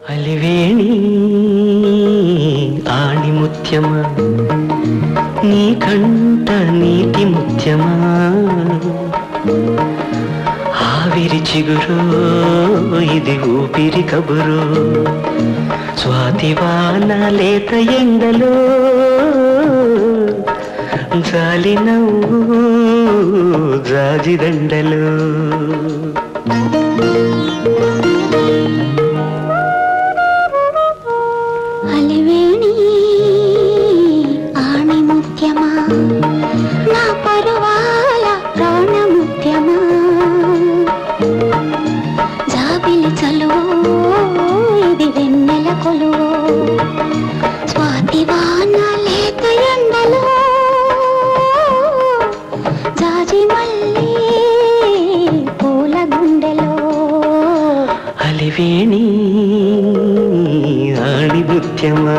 అలివేణి ఆణి ముత్యమా నీ కంట నీటి ముత్యమా ఆవిరి చిగురు ఇది ఊపిరి కబురు స్వాతివాన లేత ఎండలో జాలి నవ్వు జాజిదండలు అలివేణి ఆణి ముత్యమా నా పరువాల ప్రాణ ముత్యమా జాబిలి చలువో ఇది వెన్నెల కొలువో స్వాతి వాన లేత ఎండలో జాజి మల్లి పూల గుండెలో అలివేణి ఆణి ముత్యమా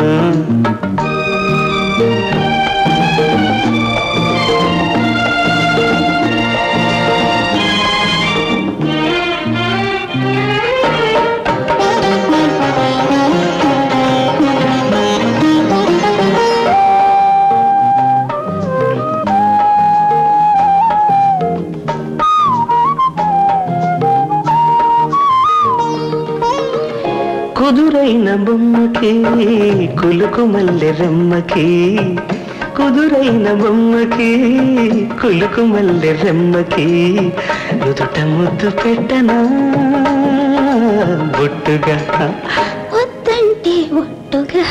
కుదురైన బొమ్మకి కులుకు మల్లె రెమ్మకి కుదురైన బొమ్మకి కులుకు మల్లె రెమ్మకి నుదుట ముద్దు పెట్టనా బొట్టుగా వద్దంటే ఒట్టుగా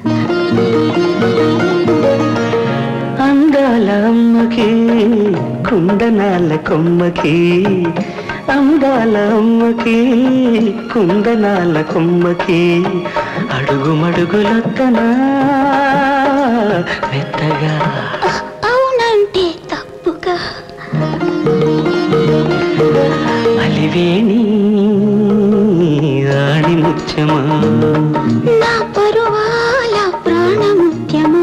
అందాల అమ్మకి కుందనాల కొమ్మకి అందాల అమ్మకి కుందనాల కొమ్మకి అడుగు మడుగులొత్తనా మెత్తగా అవునంటే తప్పుగా అలివేణి ఆణి ముత్యమా నా పరువాల ప్రాణముత్యమా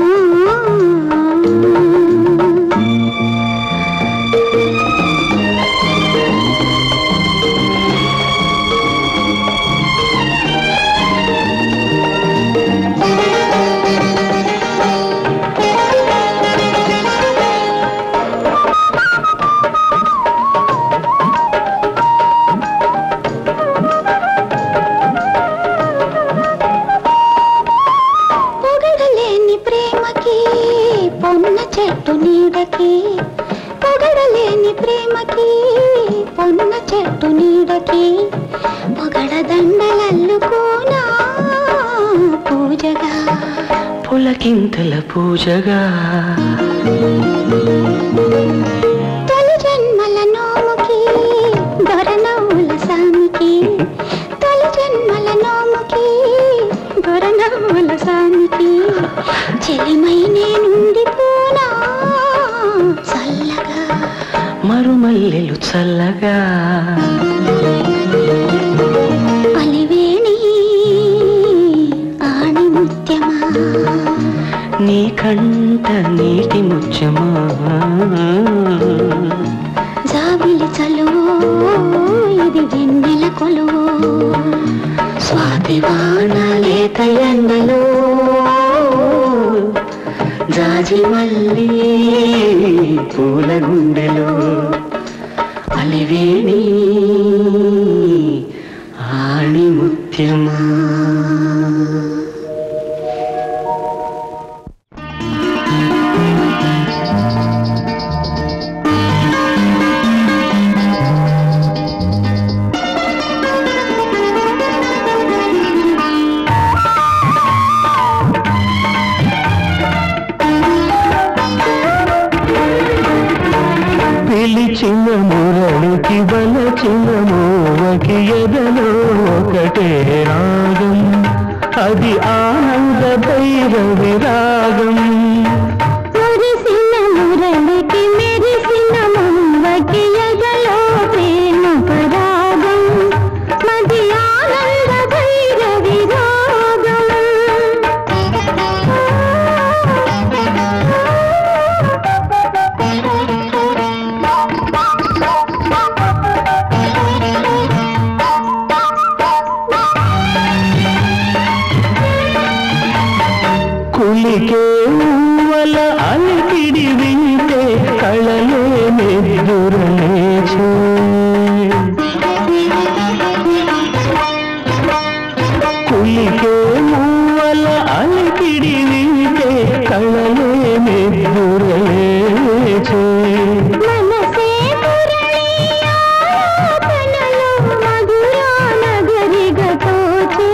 పొగడలేని ప్రేమకి పొన్న చెట్టు నీడకి పొగడలేని ప్రేమకి పొన్న చెట్టు నీడకి పొగడ దండలల్లుకోనా పూజగా పులకింతల పూజగా తొలి జన్మల నోముకి దొరనవ్వుల సామికి తొలి జన్మల నోముకి దొరనవ్వుల సామికి చెలిమై నేనుండిపోనా చల్లగా మరుమల్లెలు చల్లగా అలివేణి ఆణి ముత్యమా నీ కంట నీటి ముత్యమా జాబిలి చలువో ఇది వెన్నెల కొలువో స్వాతివాన లేత ఎండలో జాజి మల్లి పూల గుండెలో అలివేణి ఆణి ముత్యమా పిలిచిన మురళికి బలచిన మూవకి ఎదలో ఒకటే రాగం అది ఆనంద భైరవి రాగం మురిసిన మురళికి మెరిసిన మువ్వకి ఎదలో ప్రేమ పరాగం మది ఆనంద భైరవి రాగం కులికే ఊవల అలికిడి వింటే కళలే నిద్దురలేచే కులికే ఊవల అలికిడి వింటే కళలే నిద్దురలేచే మనసే మురళీయాపనలో మధురా నగరిగా తోచే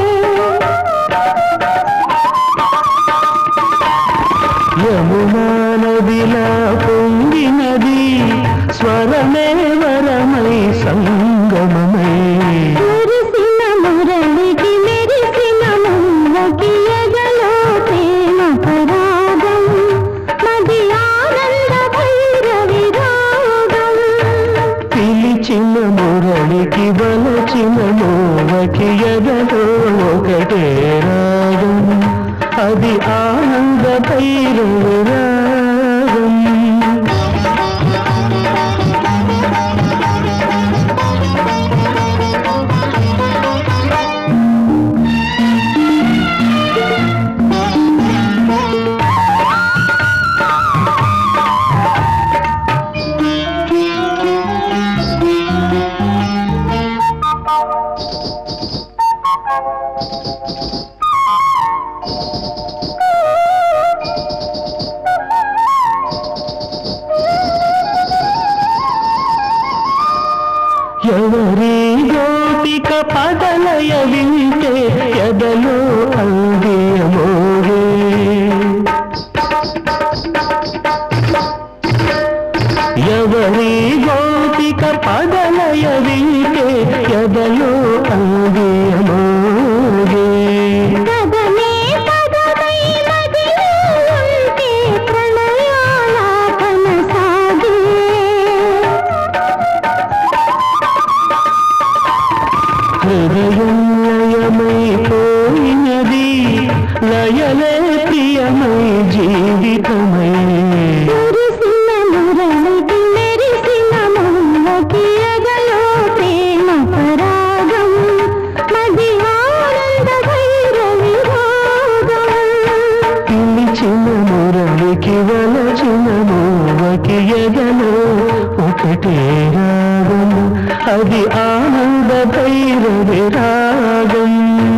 యమునా నదిలా పొంగినది స్వరమే వరమై సంగమమై మురిసిన మురళికి మెరిసిన మువ్వకి ఎగలో ప్రేమ పరాగం మది ఆనంద భైరవి రాగం పిలిచిన మురళికి బలచిన మోవకి ఎదలో ఒకటే రాగం అది ఆనంద భైరవి రాగం ఎవరి గోపిక పదలయ వింటే ఎదలో అందియమోగే ఎవరి గోపిక పదలయ వింటే ఎదలో అందియమోగే గగనే పదమై మదిలో ఉంటే ప్రణయాలాపన సాగే హృదయం లయమైపోయినది లయలే ప్రియమై జీవితమై మురిసిన మురళికి మెరిసిన మువ్వకి ఎగలో ప్రేమ పరాగం మది ఆనంద భైరవి రాగం పిలిచిన మురళికి వలచిన మూవకి ఎదలో ఒకటే రాగము అది ఆనంద భైరవి రాగం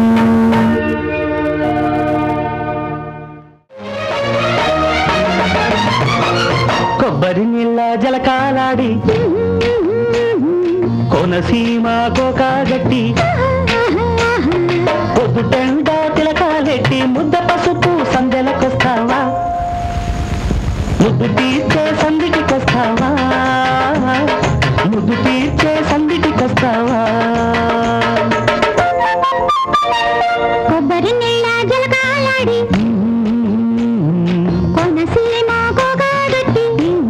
కొబ్బరి నీళ్ళ జలకాలాడి కోనసీమ కోకాగట్టి పొద్దుటెండ తిలకాలెట్టి ముద్ద పసుపు సందెలకొస్తావా ముద్దు తీర్చే సందిటికొస్తావా ముద్దు తీర్చే సందిటికొస్తావా కొబ్బరి నీళ్ళ జలకాలాడి కొనసీమ కోగాగట్టి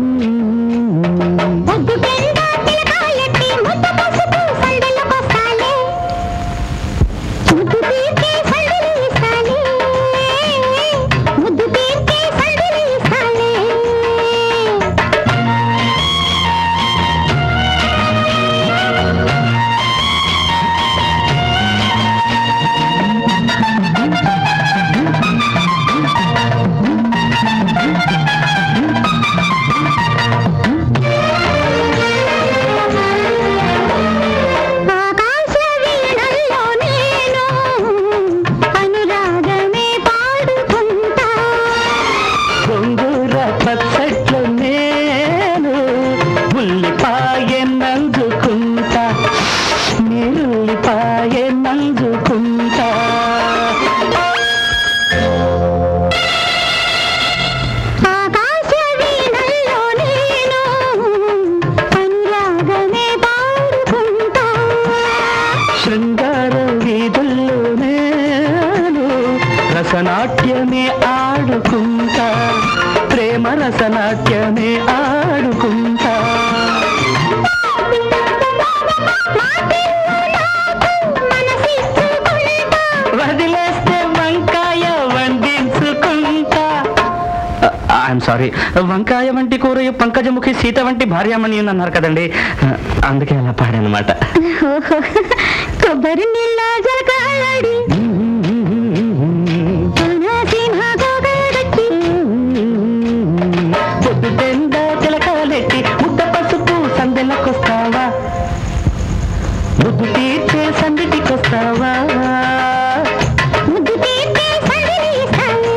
పొద్దు పెండ తిలకాలెట్టి ముద్ద పసుపు సందెలకొస్తాలే ముద్దు తీర్చే సందెలు ఇస్తాలే ముద్దు తీర్చే సందెలు ఇస్తాలే ఆకాశ వీణల్లో నేను అనురాగమే పాడుకుంటా గొంగూర పచ్చట్లు నేను ఉల్లిపాయ నంజుకుంటా నీరుల్లిపాయ నంజుకుంటా ఆకాశ వీణల్లో నేను అనురాగమే పాడుకుంటా శృంగార వీధుల్లో నేను రసనాట్యమే ఆడుకుంటా ప్రేమ రసనాట్యమే ఆడుకుంటా వదిలేస్తే వంకాయ వండించుకుంటా ఐఎమ్ సారీ వంకాయ వంటి కూర పంకజముఖి సీత వంటి భార్యామణి అన్నారు కదండి అందుకే అలా పాడానమాట ఓహో, కొబ్బరి నీళ్ళ జలకాడి కోనసీమ గోగడట్టి పొద్దు తెంద చిలకాలెట్టి ముద్ద పసుపు సందెలకొస్తావా ముద్దు తీర్చే సందిటికొస్తావా ముద్దు తీర్చే సందిలిస్తావే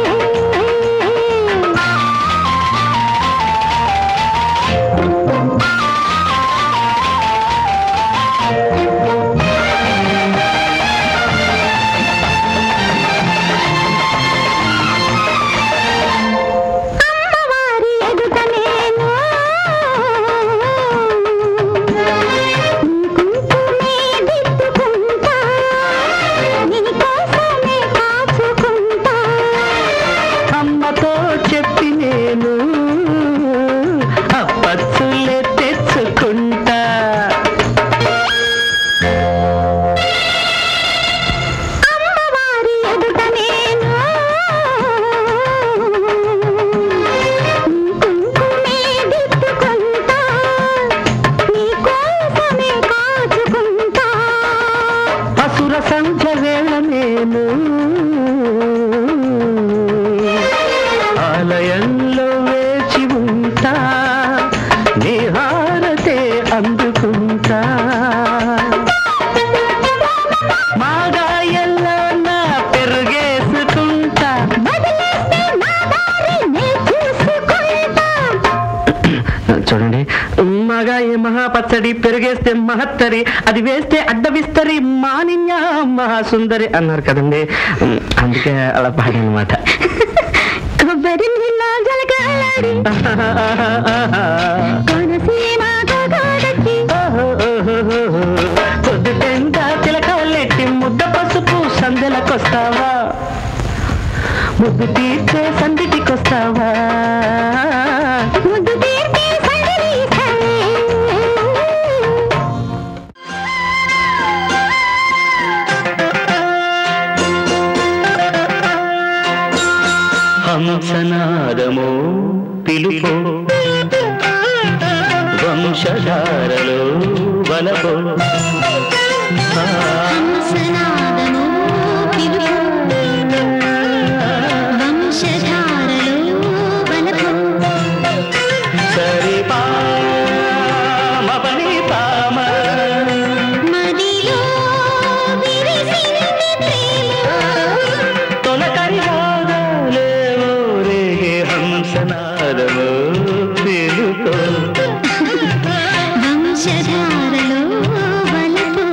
అమ్మవారి ఎదుట నేను కుంకుమే దిద్దుకుంటా నీ కోసమే కాచుకుంటా అమ్మతో చెప్పి నేను అప్పచ్చులే తెచ్చుకుంటా అమ్మవారి ఎదుట నేను కుంకుమే దిద్దుకుంటా నీ కోసమే కాచుకుంటా అసుర సంధ్య వేళ నేను ఆలయంలో వేచి ఉంటా నీ హారతే అందుకుంటా మాగాయల్లో నా పెరుగేసుకుంటా వదిలేస్తే నా దారి నే చూసుకుంటా చూడండి మగా ఏ మహాపచ్చడి పెరిగేస్తే మహత్తరి అది వేస్తే అడ్డ విస్తరి మానిన్య మహాసుందరి అన్నారు కదండి ఉమ్, అందుకే అలా పాడనమాట కొబ్బరి నీళ్ళ జలకాడి కోనసీమ గోగడట్టి పొద్దుటెంట తిలకాలెట్టి ముద్ద పసుపు సందెలకొస్తావా ముద్దు తీర్చే సందిటికొస్తావా ముద్దు తీర్చే సందిలిస్తావే హంసనాదమో పిలుపో వంశధారలో వలపో ఆ, హంసనాదము పిలుపు వంశధారలో వలపు సరిపా మపని పామ మదిలో విరిసింది ప్రేమ తొలకరి రాగాలేవో రేగే హంసనాదమో పిలుపో వంశధారలో వలపు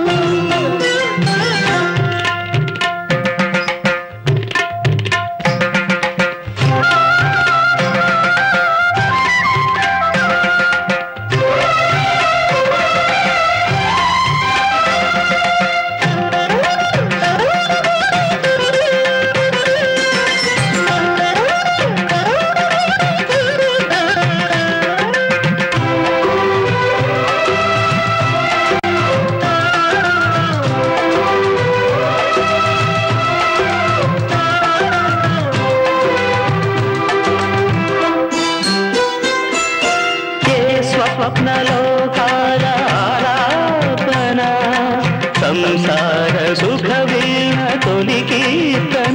ఏ స్వప్నలోకాల ఆలాపన సంసార సుఖ వీణ తొలి కీర్తన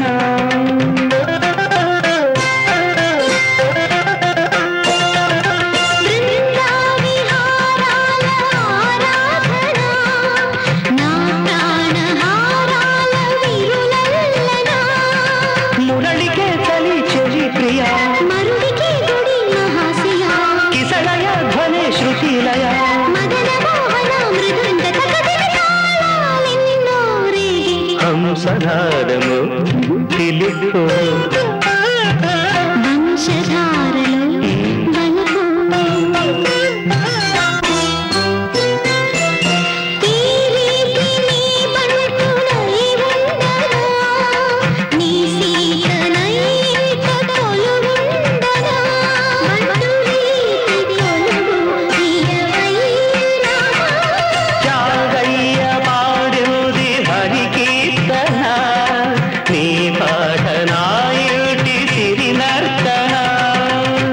బృందావిహారాల ఆరాధన నా ప్రాణహారాల విరులల్లన మురళికే చలి చెలి ప్రియా మరుడికి గుడి మహాశయ కిసలయ ధ్వని శృతిలయ మదన మోహన మృదంగ తకదిన తాళాలెన్నో రేగి హంసధారము పిలుపు వంశధారలో వలపు ఈ రీతి నీ బంటునై ఉండగా నీ సీతనై కొలువుండగా బంటు రీతి కొలువు ప్రియమైన త్యాగయ్య పాడుది హరి కీర్తన నీ పాట నాయుటి సిరి నర్తన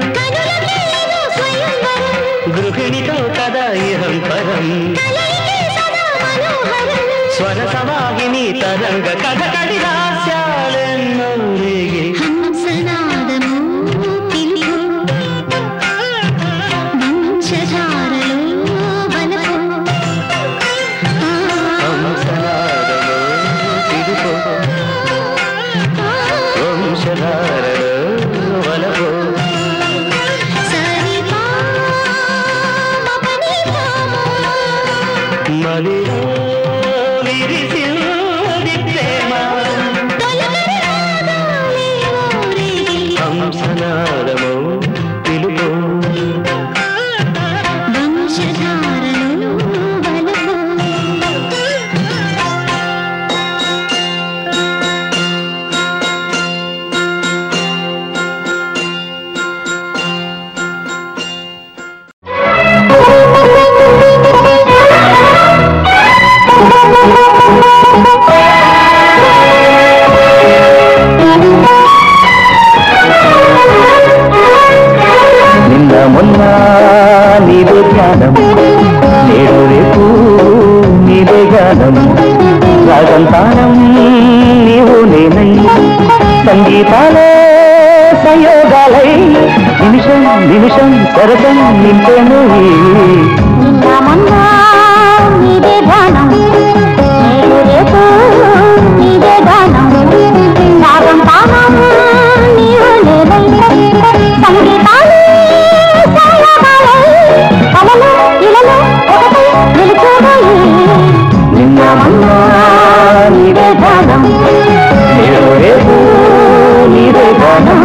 నీవు నేనై సంగీతాలే సంయోగాలై నిమిషం నిమిషం సరసం నింపెను నిన్న మొన్న నీదే గానం నేడు రేపు నీదే గానం రాగం తానం నీవు లేదై సంగీతాలే సాయమాలై కలలు ఇలలు ఒకటై నిలిచేవోయి నిన్న మొన్న నీదే గానం నేడు రేపు నీదే గానం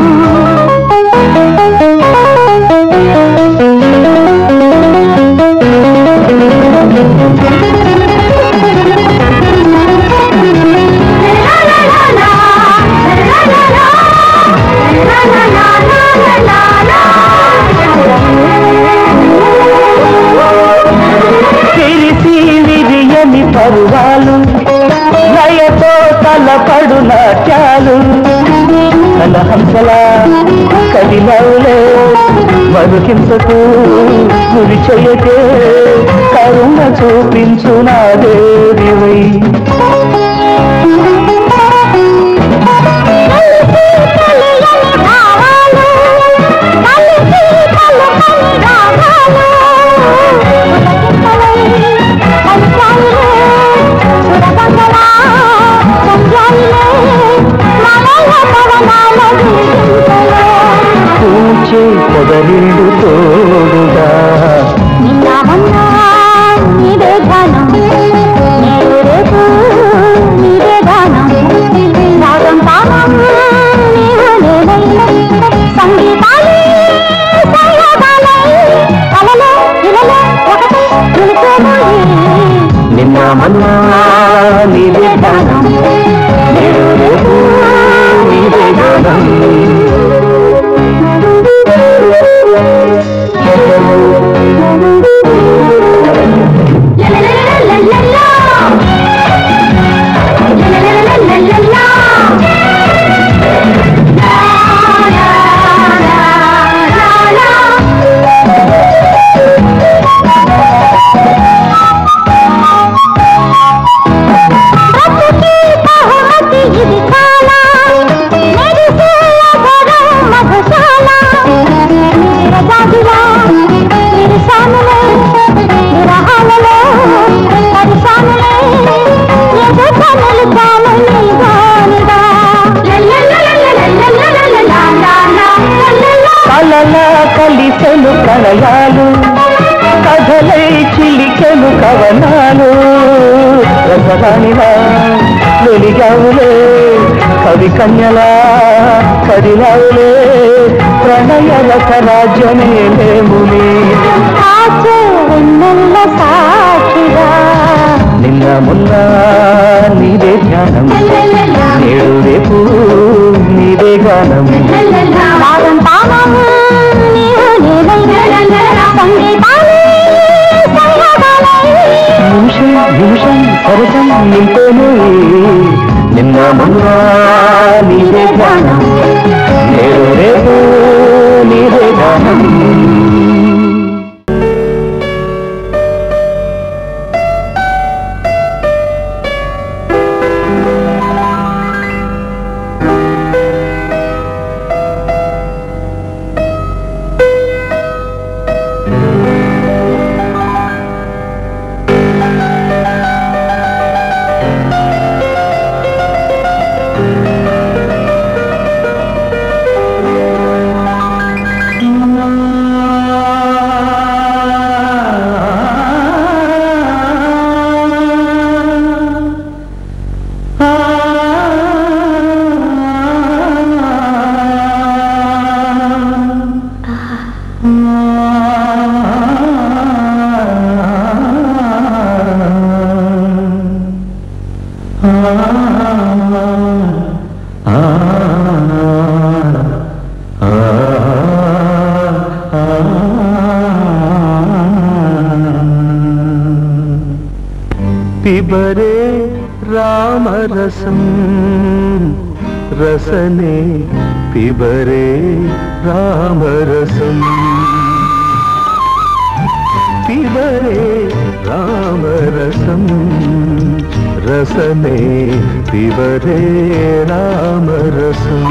తెరిసి విరియని పరువాలు లయతో తలపడు నాట్యాలు కలహంసలా కదిలవులే మరుకింసకు గురి చెయ్యకే కరుణ చూపించు నా దేవివై పూచే పొదరిడు తోడుగా నిన్న మొన్న నీదే గానం నేడు రేపు నీదే గానం రాగం తానం నీవు నేనై సంగీతాలే సంయోగాలై కలలో ఇలలో ఒకటై నిలిచేవోయి నిన్న మొన్న నీదే గానం నేడు రేపు నీదే గానం బ్రతుకి బహుమతి ఇది చాలా మెరిసే అగరం మధుశాల నిరజాజిలా నిరసానులే నిరహాలలో పరిశానులే ఎదుట నిలిచాను నీగానిగా కలల కలిసెలు కలయాలు కథలై చిలికెలు కవనాలు రసరానిలా వెలిగావులే కవి కన్యలా కదిలావులే ప్రణయ రసరాజ్యమే లేములే ఆచే వెన్నెల్ల సాక్షిగా నిన్న మొన్న నీదే ధ్యానం నేడు రేపు నీదే గానం రాగం తానం నీవు నేనై సంగీతాలే సంయోగాలై నిమిషం నిమిషం సరసం నింపేను నిన్న మొన్న నీదే గానం నేడు రేపు నీదే గానం పిబరే రామరసం రసనే పిబరే రామరసం పిబరే రామరసం రసమే పిబరే రామరసం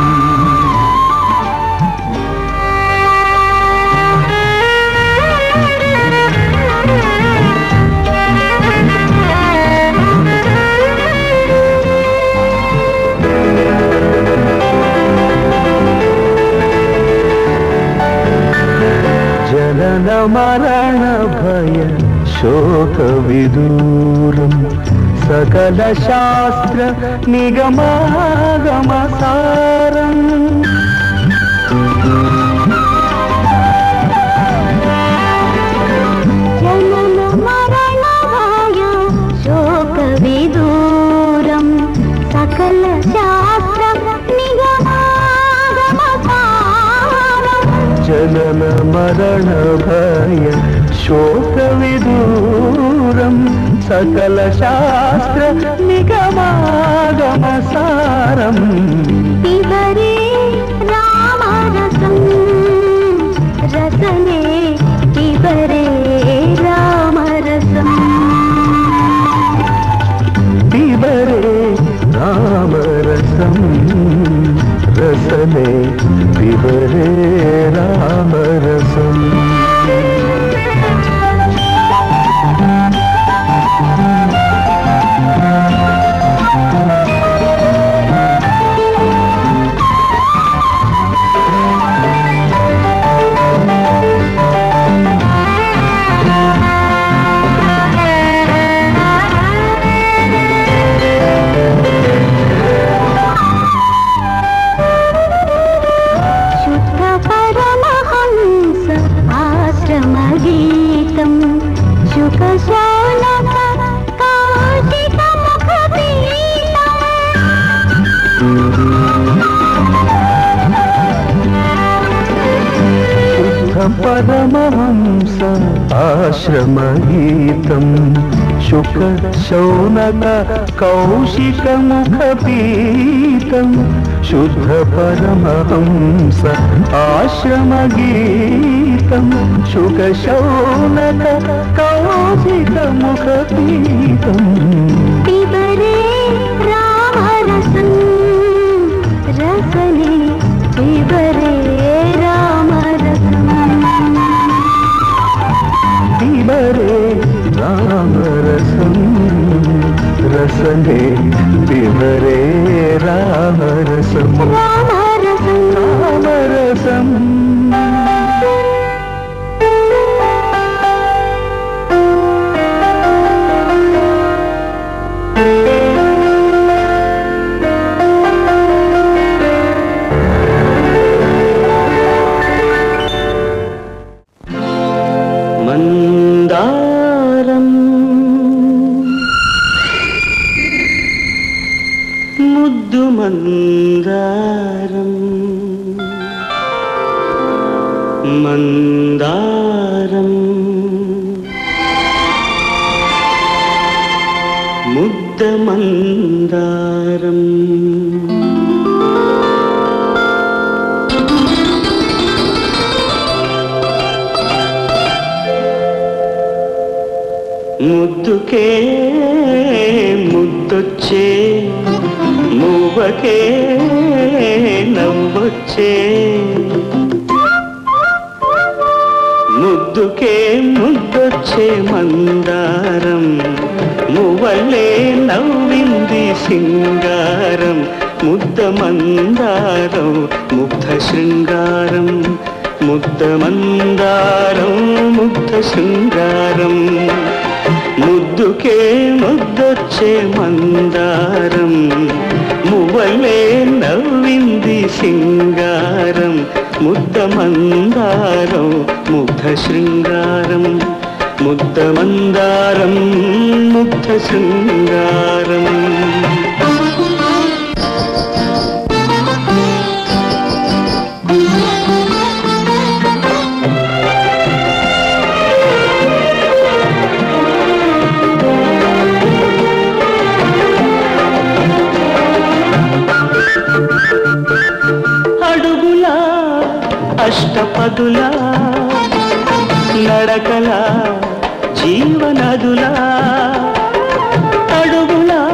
జనన మరణ భయ శోక విదూరం సకల శాస్త్ర నిగమాగమ సారం జనన మరణభయ శోక విదూరం సకల శాస్త్ర నిగమాగమ సారం జనన మరణ భయ శోక విదూరం సకల శాస్త్ర నిగమాగమ సారం పిబరే రామరసం రసనే పిబరే రామరసం పిబరే రామరసం రసనే పిబరే రామరసం శుద్ధ పరమహంస ఆశ్రమగీతం శుక శౌనక కౌశిక ముఖ శుద్ధ పరమహంస ఆశ్రమగీతం శుక శౌనక కౌశిక ముఖ పీతం శుద్ధ పరమహంస ఆశ్రమగీతం శుక శౌనక కౌశిక ముఖ పీతం పిబరే రామరసం రసనే పిబరే రామరసం పిబరే రామరసం రసనే పిబరే రామరసం రామరసం రామరసం మందారం ముద్దు మందారం మందారం ముద్ద మందారం ముద్దుకే ముద్దొచ్చే మువ్వకే నవ్వొచ్చే ముద్దుకే ముద్దొచ్చే మందారం మువ్వలే నవ్వింది సింగారం ముద్ద మందారం ముగ్ధ శృంగారం ముద్ద మందారం ముగ్ధ శృంగారం ముద్దుకే ముద్దొచ్చే మందారం మువ్వలే నవ్వింది సింగారం ముద్ద మందారం ముగ్ధ శృంగారం ముద్ద మందారం ముగ్ధ శృంగారం అడుగులా అష్టపదులా నడకలా జీవనదులా అడుగులా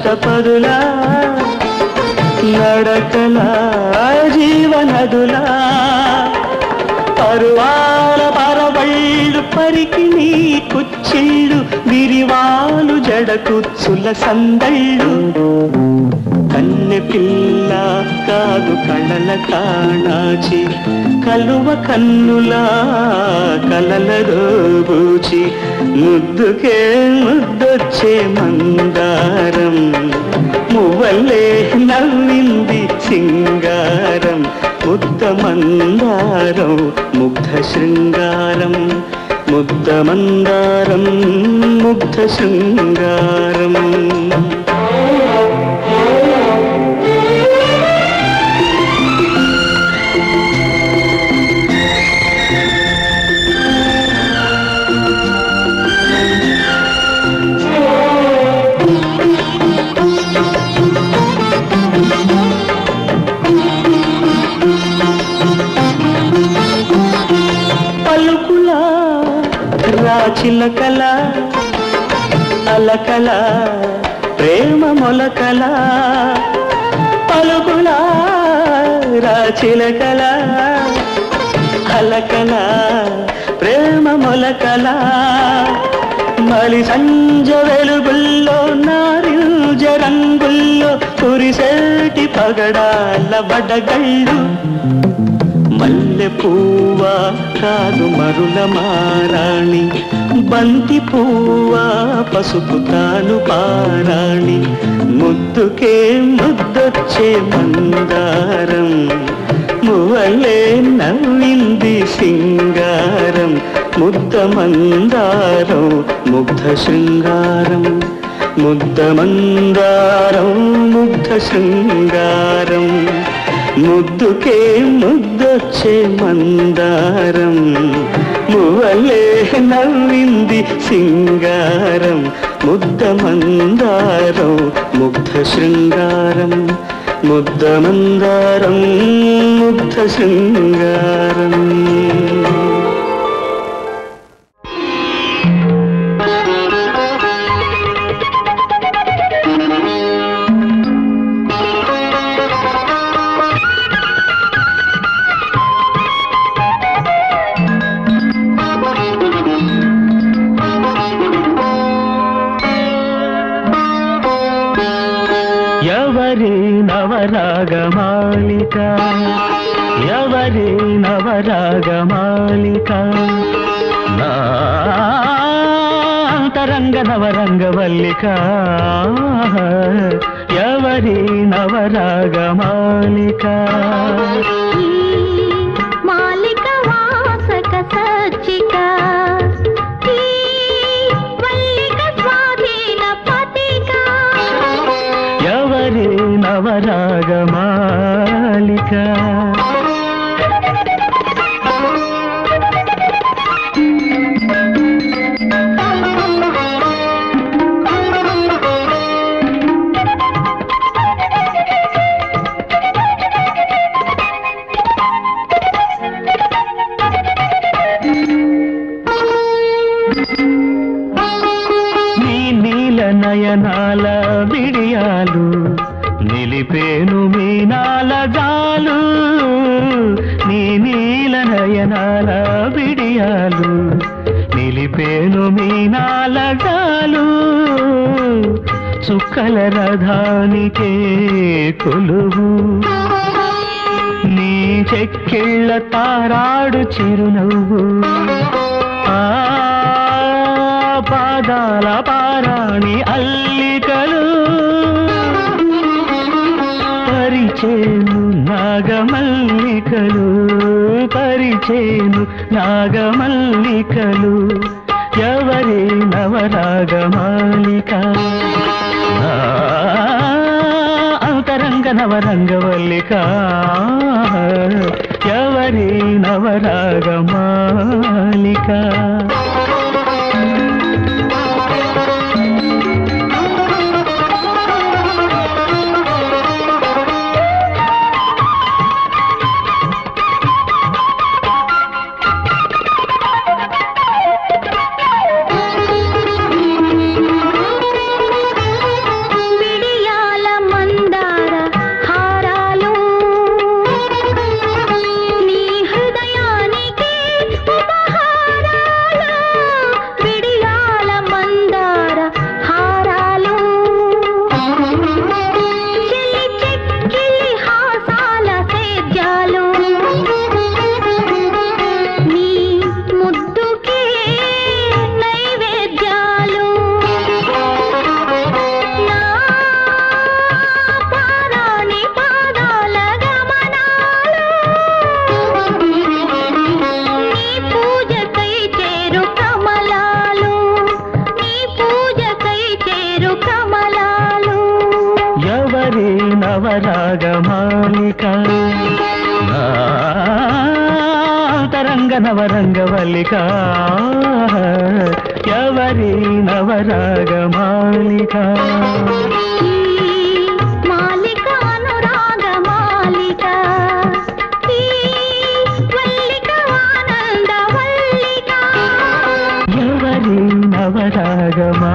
అష్టపదులా నడకల జీవనదులా పరువాల పరవళ్ళు పరికి నీ కుచ్చిళ్ళు విరివాలు జడకుచ్చుల సందళ్ళు కన్నె పిల్ల కాదు కళ్ళల కాణాచి కలువ కన్నులా కలల రోబూచి ముద్దుకే ముద్దొచ్చే మందారం మువ్వల్లే నవ్వింది సింగారం ముద్ద మందారం ముగ్ధ శృంగారం ముద్ద మందారం ముగ్ధ శృంగారం పలుకులా రాచిలకల అలకల ప్రేమ మొలకల పలుకులా రాచిలకల అలకల ప్రేమ మొలకల మలి సంజ వెలుగుల్లో నారింజ రంగుల్లో కురిసేటి పగడాల బడగళ్ళు మల్లె పువ్వా కాదు మరుల మారాణి బంతి పువ్వా పసుపు తాను పారాణి ముద్దుకే ముద్దొచ్చే మందారం మువ్వలే నవ్వింది సింగారం ముద్ద మందారం ముగ్ధ శృంగారం ముద్ద మందారం ముగ్ధ శృంగారం ముద్దుకే ముద్దొచ్చే మందారం మువ్వలే నవ్వింది సింగారం ముద్ద మందారం ముగ్ధ శృంగారం ముద్ద మందారం ముగ్ధ శృంగారం ఎవరి నవరాగమాలిక ఎవరి నవరాగమాలిక నాంతరంగ నవరంగవల్లిక ఎవరి నవరాగమాలిక మాలిక వాసక సచ్చిక ఈ వల్లిక స్వాధీన పతిక ఎవరి నవరాగమాలిక నీ నీల నయనాల బిడియాలు నిలిపేను మీనాల జాలు నీ నీల నయనాల బిడియాలు నిలిపేను మీనాల జాలు చుక్కల రథానికే కొలువు నీ చెక్కిళ్ళ తారాడు చిరునవ్వు ఆ పాదాల పారాణి అల్లికలు పరిచేను నాగమల్లికలు పరిచేను నాగమల్లికలు ఎవరి నవరాగమాలిక ఆ, అంతరంగ నవరంగవల్లిక ఎవరి నవరాగమాలిక విడియ ఎవరి నవరాగమాలిక తరంగ నవరంగ వల్లిక ఎవరి నవరాగమాలిక ఈ మాలిక అనురాగ మాలిక ఈ వల్లిక ఆనంద వల్లిక ఎవరి నవరాగమా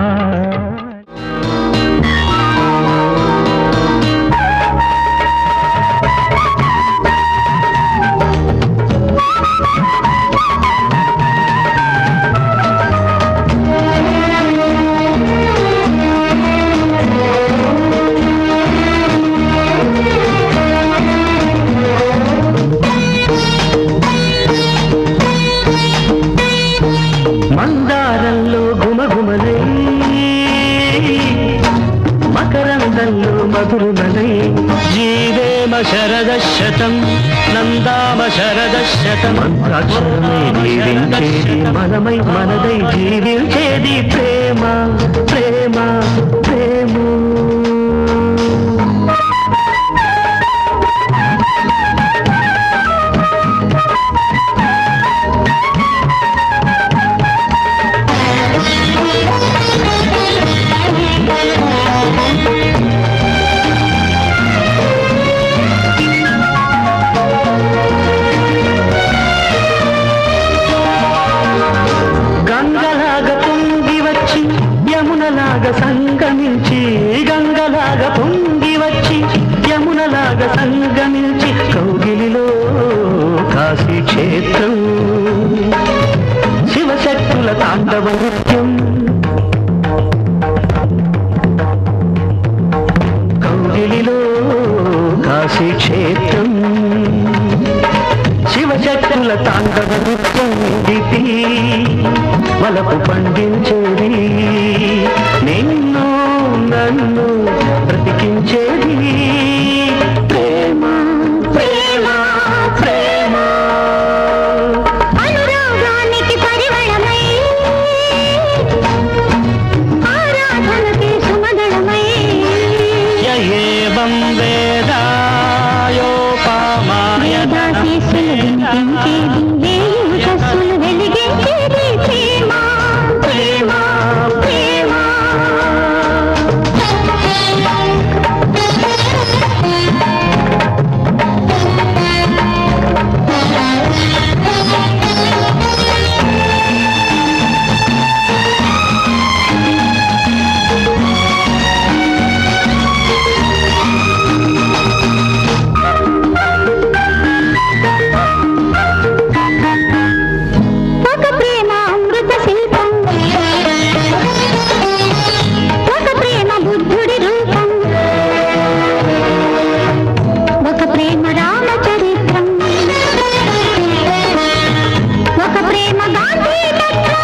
మందారంలో గుమగుమలై మకరందంలో మధురుమలై జీవేమ శరదశతం నందామ శరదశతం మంత్రాక్షరమై జీవించేది మనమై మనదై జీవించేది ప్రేమ ప్రేమ ప్రేమ గంగలాగా పొంగి వచ్చి యమునలాగా సంగమించి గంగలాగా పొంగి వచ్చి యమునలాగా సంగమించి కౌగిలిలో కాశీ క్షేత్రం శివశక్తుల తాండవ నృత్యం కౌగిలిలో కాశీ క్షేత్రం శివశక్తుల తాండవ నృత్యం దిపి వలపు పండించేది నిన్ను నన్ను బ్రతికించేది ప్రేమ ప్రేమ ప్రేమ అనురాగానికి పరిమళమై ఆరాధనకి సుమగళమై ఏవం వేదాయోపామాయ వేదాశీస్సులు వినిపించేది వేయుషస్సులు వెలిగించేది ప్రేమ ప్రేమ ప్రేమ ఒక ప్రేమ అమృత శిల్పం ఒక ప్రేమ బుద్ధుడి రూపం ఒక ప్రేమ రామచరిత్రం ఒక ప్రేమ గాంధీ తత్వం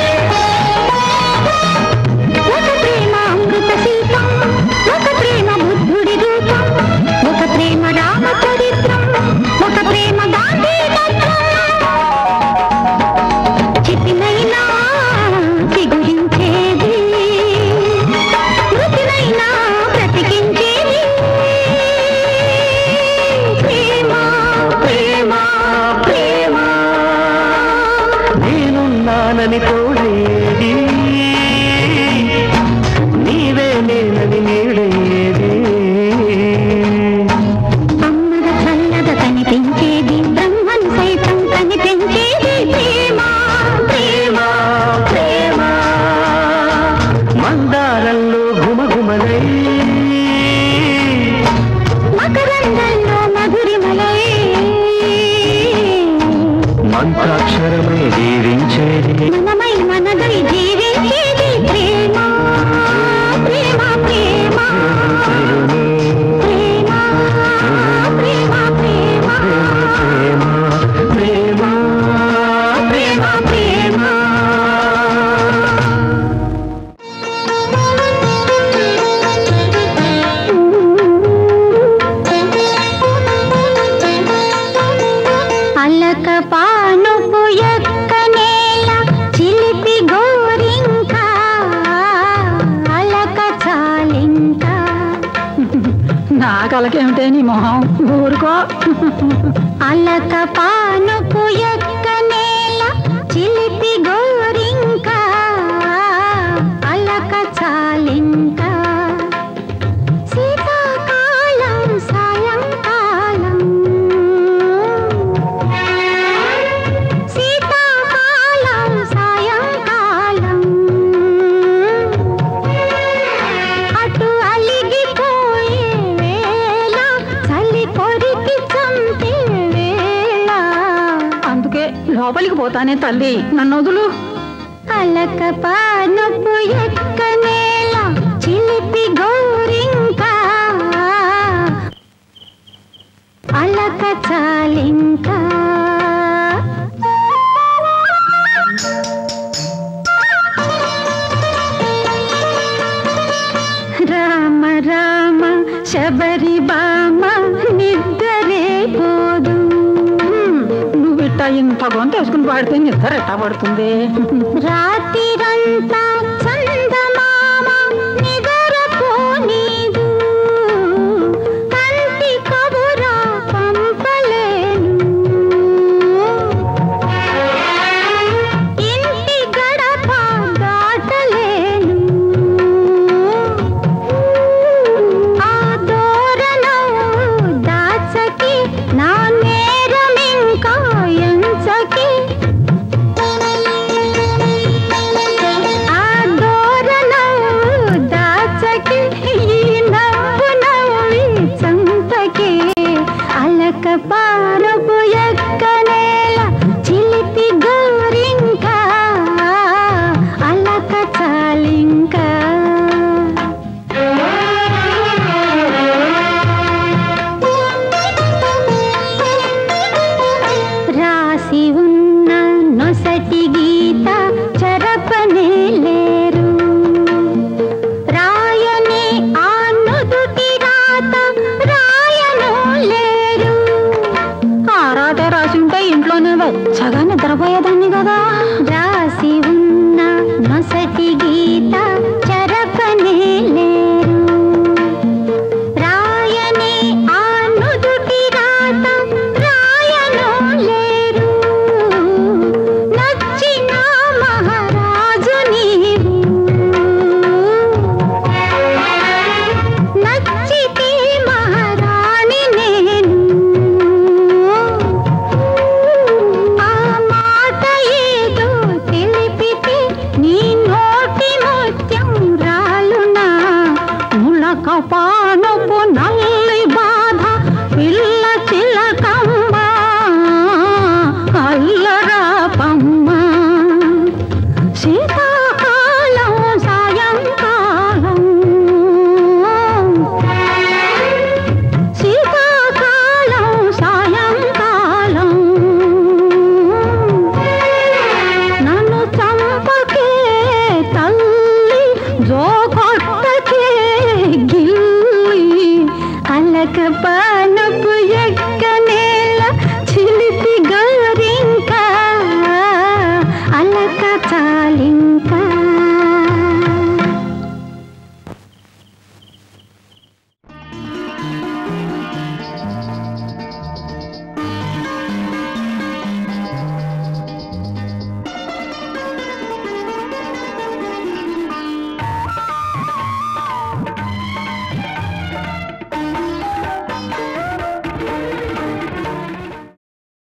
ఒక ప్రేమ అమృత శిల్పం ఒక ప్రేమ బుద్ధుడి రూపం ఒక ప్రేమ రామచరిత్రం ఒక ప్రేమ గాంధీ తత్వం చితినైనా చిగురించేది మృతినైనా బ్రతికించేది ప్రేమ ప్రేమ ప్రేమ నేనున్నానని తోడేది నీవే నేనని నీడేది అమ్మగా చల్లగా కనిపించేది బ్రహ్మను సైతం కనిపించేది ప్రేమ ప్రేమ ప్రేమ మందారంలో గుమగుమలై మకరందంలో మధురిమలై మంత్రాక్షరమై జీవించేది మనమై మనదై జీవించేది ప్రేమ ప్రేమ ప్రేమ ప్రేమ ప్రేమ ప్రేమ ప్రేమ ప్రేమ ప్రేమ ప్రేమ అలక పానుపు నా కలకేమిటే నీ మొహం ఊరుకో అలక పానుపు ఎక్క నేల చిలిపి గోరింక అలక చాలింక శీతాకాలం సాయంకాలం శీతాకాలం సాయంకాలం అటు అలిగిపోయే వేళ చలి కొరికి చంపే వేళ అందుకే లోపలికి పోతానే తల్లి నన్ను వదులు అలక పానపు ఎక్క నేల చిలిపి గోరింక అలక చాలింక రామ రామ శబరి బామ నిద్రే పోదు నువ్వు ఇట్ట ఇంత గొంత వేసుకుని పాడితే నిద్ర ఎట్టా పడుతుంది రాత్రిరంతా చందమామ నిద్రపోనీదు కంటి కబురా పంపలేను ఇంటి గడప దాటలేను ఆ దూరణం దాచకి నా నేరమింకా ఎంచకి ఆ దూరణం దాచకి ఈ నవ్వు నవ్వి చంపకి అలక పారపు ఎక్క నేల చిలిపి గోరింక అలక చాలింక రాసి ఉన్న నొసటి గీత చెరపనే లేరు రాయని ఆ నుదుటి రాత రాయను లేరు ఆరాటే రాసి ఉంటే ఇంట్లోనే వెచ్చగా నిద్రపోయేదాన్ని కదా రాసి ఉన్న నొసటి గీత చెరపనే లేరు రాయని ఆ నుదుటి రాత రాయను లేరు నచ్చిన మహారాజు నీవు నచ్చితే మహారాణి నేను ఆ మాట ఏదో తెలిపితే నీ నోటి ముత్యం రాలునా ములక పానపు నల్లి బాధ పిల్ల చిలకమ్మ అల్లరా పమ్మ శీతాకాలం సాయంకాలం శీతాకాలం సాయంకాలం నన్ను చంపకే తల్లి జోకొట్టకే గిల్లి అలక పాన